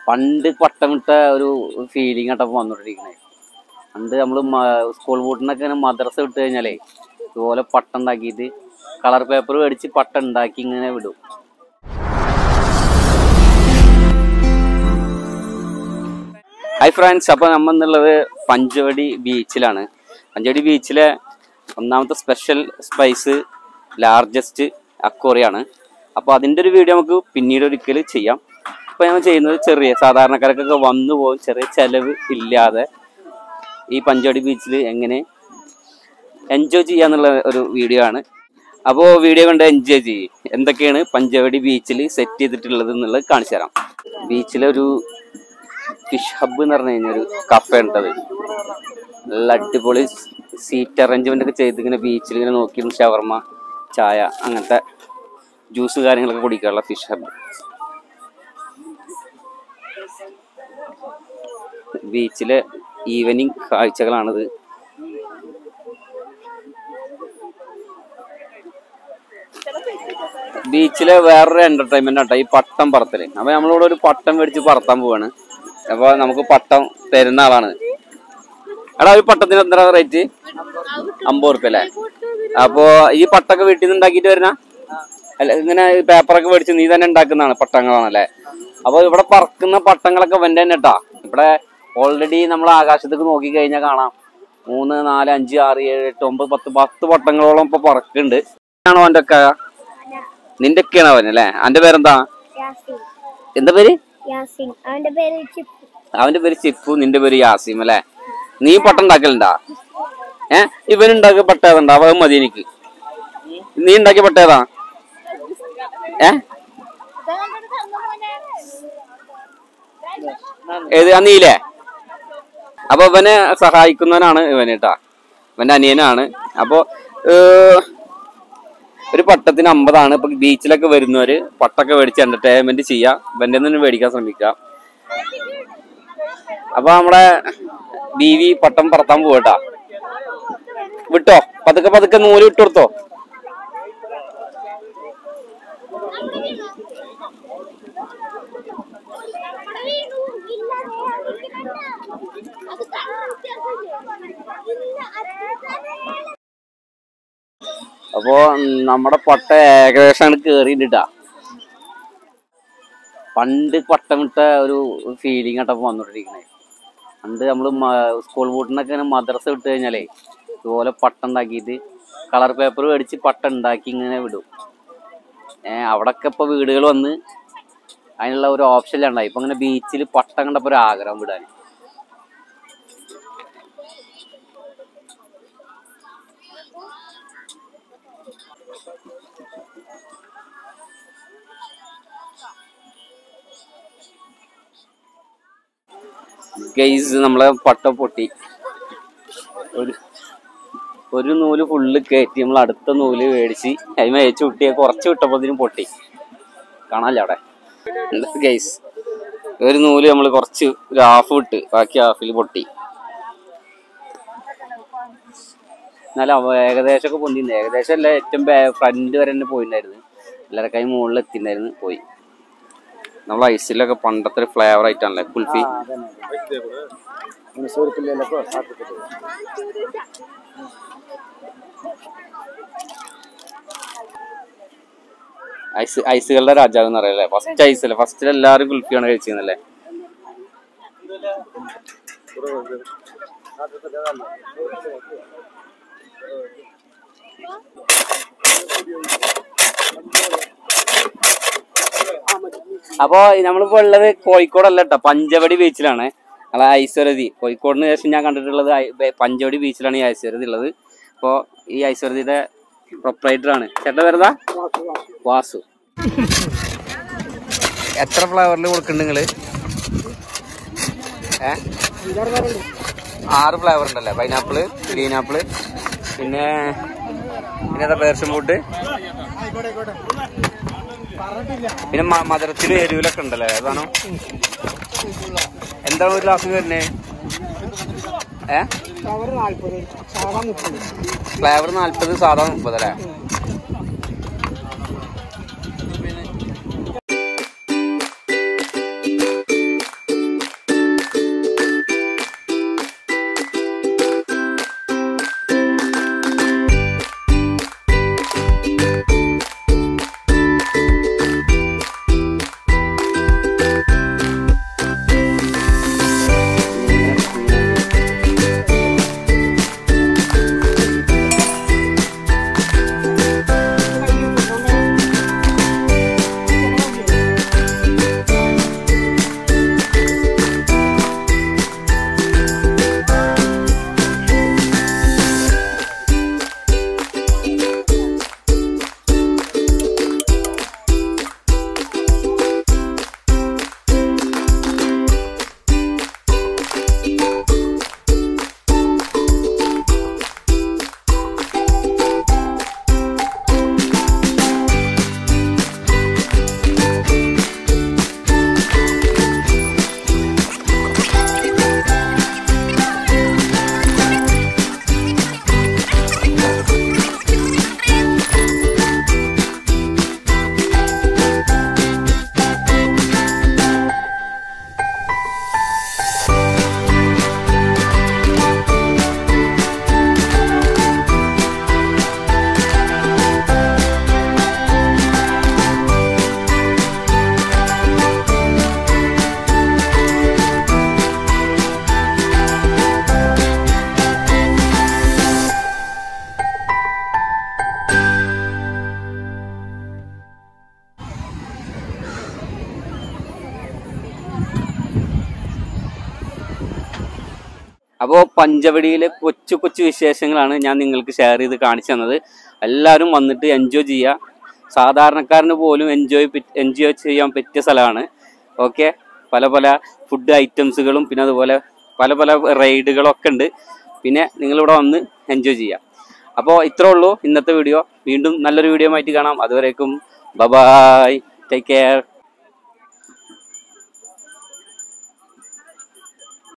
പണ്ട് പട്ടമിട്ട ഒരു ഫീലിംഗ് ആട്ടപ്പോൾ വന്നോണ്ടിരിക്കണേ പണ്ട് നമ്മൾ സ്കൂൾ ബൂട്ടിനൊക്കെ ഇങ്ങനെ മദ്രസ വിട്ട് കഴിഞ്ഞാലേ ഇതുപോലെ പട്ടം ഉണ്ടാക്കിയിട്ട് കളർ പേപ്പർ മേടിച്ച് പട്ടം ഉണ്ടാക്കി ഇങ്ങനെ വിടും ഹായ് ഫ്രണ്ട്സ് അപ്പോൾ നമ്മൾ എന്നുള്ളത് പഞ്ചവടി ബീച്ചിലാണ് പഞ്ചവടി ബീച്ചിലെ ഒന്നാമത്തെ സ്പെഷ്യൽ സ്പൈസ് ലാർജസ്റ്റ് അക്വറിയാണ് അപ്പോൾ അതിൻ്റെ ഒരു വീഡിയോ നമുക്ക് പിന്നീട് ഒരിക്കൽ ചെയ്യാം ഇപ്പോൾ ഞങ്ങൾ ചെയ്യുന്നത് ചെറിയ സാധാരണക്കാർക്കൊക്കെ വന്നു പോകും ചെറിയ ചെലവ് ഇല്ലാതെ ഈ പഞ്ചവടി ബീച്ചിൽ എങ്ങനെ എൻജോയ് ചെയ്യാന്നുള്ള ഒരു വീഡിയോ ആണ് അപ്പോൾ വീഡിയോ കണ്ട് എൻജോയ് ചെയ്യും എന്തൊക്കെയാണ് പഞ്ചവടി ബീച്ചിൽ സെറ്റ് ചെയ്തിട്ടുള്ളത് എന്നുള്ളത് കാണിച്ചു തരാം ബീച്ചിലൊരു ഫിഷ് ഹബ്ബ് എന്ന് പറഞ്ഞു കഴിഞ്ഞാൽ ഒരു കഫേ ഉണ്ടത് നല്ല അടിപൊളി സീറ്റ് അറേഞ്ച്മെന്റ് ഒക്കെ ചെയ്ത് ഇങ്ങനെ ബീച്ചിൽ ഇങ്ങനെ നോക്കി ഷവർമ ചായ അങ്ങനത്തെ ജ്യൂസ് കാര്യങ്ങളൊക്കെ കുടിക്കാനുള്ള ഫിഷ് ഹബ്ബ് ബീച്ചിലെ ഈവനിങ് കാഴ്ചകളാണിത് ബീച്ചിലെ വേറൊരു എന്റർടൈൻമെന്റ് ആട്ടോ ഈ പട്ടം പറത്തല് അപ്പൊ നമ്മളിവിടെ ഒരു പട്ടം മേടിച്ച് പറത്താൻ പോവാണ് അപ്പൊ നമുക്ക് പട്ടം തരുന്ന ആളാണ് എടാ ഒരു പട്ടത്തിന് എത്ര റേറ്റ് അമ്പത് റുപ്യ അല്ലേ അപ്പോ ഈ പട്ടൊക്കെ വീട്ടിൽ നിന്ന് ഉണ്ടാക്കിയിട്ട് വരുന്ന അല്ല ഇങ്ങനെ പേപ്പറൊക്കെ മേടിച്ച് നീ തന്നെ ഉണ്ടാക്കുന്നതാണ് പട്ടങ്ങളാണല്ലേ അപ്പൊ ഇവിടെ പറക്കുന്ന പട്ടങ്ങളൊക്കെ വന്റെ തന്നെ കേട്ടാ ഇവിടെ ഓൾറെഡി നമ്മൾ ആകാശത്തേക്ക് നോക്കി കഴിഞ്ഞാൽ കാണാം മൂന്ന് നാല് അഞ്ച് ആറ് ഏഴ് എട്ട് ഒമ്പത് പത്ത് പത്ത് പട്ടങ്ങളോളം ഇപ്പൊ പറക്കുന്നുണ്ട് ആണോ അവന്റെ ഒക്കെ നിന്റെ ഒക്കെയാണ് അവൻ അല്ലേ അവന്റെ പേരെന്താ യാസിൻ എന്താ പേര് യാസിൻ അവന്റെ പേര് ചിപ്പു അവന്റെ പേര് ചിപ്പു നിന്റെ പേര് യാസിം അല്ലേ നീ പട്ടം ഉണ്ടാക്കലുണ്ടാ ഏ ഇവൻ ഉണ്ടാക്കിയ പട്ട ഏതാ അവൻ മതി എനിക്ക് നീ ഉണ്ടാക്കിയ പട്ട ഏതാ ഏ ഏത് ആ നീലേ അപ്പൊ ഇവനെ സഹായിക്കുന്നവനാണ് ഇവന് കേട്ടാ ഇവന്റെ അനിയനാണ് അപ്പൊ ഏഹ്, ഒരു പട്ടത്തിന് അമ്പതാണ് ഇപ്പൊ ബീച്ചിലൊക്കെ വരുന്നവര് പട്ടൊക്കെ മേടിച്ച് എന്റർടൈൻമെന്റ് ചെയ്യാം ഇവന്റെ നിന്ന് മേടിക്കാൻ ശ്രമിക്കാം അപ്പൊ നമ്മുടെ ബി വി പട്ടം പറത്താൻ പോകട്ടാ വിട്ടോ പതുക്കെ പതുക്കെ നൂല് വിട്ടു കൊടുത്തോ അപ്പോ നമ്മുടെ പട്ട ഏകദേശം കേറിയിട്ടാ പണ്ട് പട്ടമിട്ട ഒരു ഫീലിംഗ് ആട്ടപ്പോൾ വന്നോണ്ടിരിക്കണേ പണ്ട് നമ്മൾ സ്കൂൾ ബൂട്ടിനൊക്കെ ഇങ്ങനെ മദ്രസ വിട്ട് കഴിഞ്ഞാലേ ഇതുപോലെ പട്ടം ഉണ്ടാക്കിയിട്ട് കളർ പേപ്പർ മേടിച്ച് പട്ടം ഉണ്ടാക്കി ഇങ്ങനെ വിടും ഏഹ് അവിടൊക്കെ ഇപ്പൊ വീടുകൾ വന്ന് അതിനുള്ള ഒരു ഓപ്ഷൻ ഉണ്ടായി ഇപ്പൊ ഇങ്ങനെ ബീച്ചിൽ പട്ടം കണ്ടപ്പോ ഒരു ആഗ്രഹം വിടാൻ ഗൈസ് നമ്മളെ പട്ടം പൊട്ടി ഒരു ഒരു നൂല് ഫുള്ള് കയറ്റി നമ്മൾ അടുത്ത നൂല് മേടിച്ച് അതിന് മേടിച്ച് വിട്ടിയ കുറച്ച് വിട്ടപ്പോഴത്തേനും പൊട്ടി കാണാല്ലേ അവിടെ ഗൈസ് ഒരു നൂല് നമ്മൾ കുറച്ച് ഒരു ഹാഫ് വിട്ട് ബാക്കി ഹാഫിൽ പൊട്ടി എന്നാലും അവ ഏകദേശമൊക്കെ പൊന്തിണ്ട് ഏകദേശം അല്ല ഏറ്റവും ഫ്രണ്ട് വരെ തന്നെ പോയിട്ടുണ്ടായിരുന്നു എല്ലാവരുടെ കൈ മുകളിൽ എത്തിണ്ടായിരുന്നു പോയി നമ്മൾ ഐസിലൊക്കെ പണ്ടത്തെ ഒരു ഫ്ലേവർ ആയിട്ടാണല്ലേ കുൽഫി ഐസ് ഐസുകളുടെ രാജാവ് എന്ന് പറയല്ലേ ഫസ്റ്റ് ഐസ് അല്ലേ ഫസ്റ്റിൽ എല്ലാവരും കുൽഫിയാണ് കഴിച്ചിരുന്നല്ലേ അപ്പോ നമ്മളിപ്പോ ഉള്ളത് കോഴിക്കോടല്ല കേട്ടോ പഞ്ചവടി ബീച്ചിലാണ് അല്ല ഐശ്വരതി കോഴിക്കോടിന് ശേഷം ഞാൻ കണ്ടിട്ടുള്ളത് ഐ- ബേ- പഞ്ചവടി ബീച്ചിലാണ് ഈ ഐശ്വരതി ഉള്ളത് അപ്പോ ഈ ഐശ്വരതിയുടെ പ്രൊപ്പറേറ്റർ ആണ് ചേട്ടൻ വരുതാ വാസു എത്ര ഫ്ലവറിൽ കൊടുക്കുന്നുണ്ട് നിങ്ങള് ഏ ആറ് ഫ്ലേവർ ഉണ്ടല്ലേ പൈനാപ്പിള് ഗ്രീൻ ആപ്പിള് പിന്നെ പിന്നെ ഏതാ പേർഷൻ ഫ്രൂട്ട് പിന്നെ മ- മധുരത്തിലും എരിവിലൊക്കെ ഉണ്ടല്ലേ ഏതാണോ എന്താണ് ഒരു ഗ്ലാസ്സിന് വരുന്നേ ഏ ഫ്ലേവർ നാല്പത് സാധാ മുപ്പത് അല്ലേ അപ്പോൾ പഞ്ചവടിയിലെ കൊച്ചു കൊച്ചു വിശേഷങ്ങളാണ് ഞാൻ നിങ്ങൾക്ക് ഷെയർ ചെയ്ത് കാണിച്ചു തന്നത് എല്ലാവരും വന്നിട്ട് എൻജോയ് ചെയ്യുക സാധാരണക്കാരന് പോലും എൻജോയ് എൻജോയ് ചെയ്യാൻ പറ്റിയ സ്ഥലമാണ് ഓക്കെ പല പല ഫുഡ് ഐറ്റംസുകളും പിന്നെ അതുപോലെ പല പല റൈഡുകളൊക്കെ ഉണ്ട് പിന്നെ നിങ്ങളിവിടെ വന്ന് എൻജോയ് ചെയ്യാം അപ്പോൾ ഇത്രേ ഉള്ളൂ ഇന്നത്തെ വീഡിയോ വീണ്ടും നല്ലൊരു വീഡിയോ ആയിട്ട് കാണാം അതുവരേക്കും ബൈ ടേക്ക് കെയർ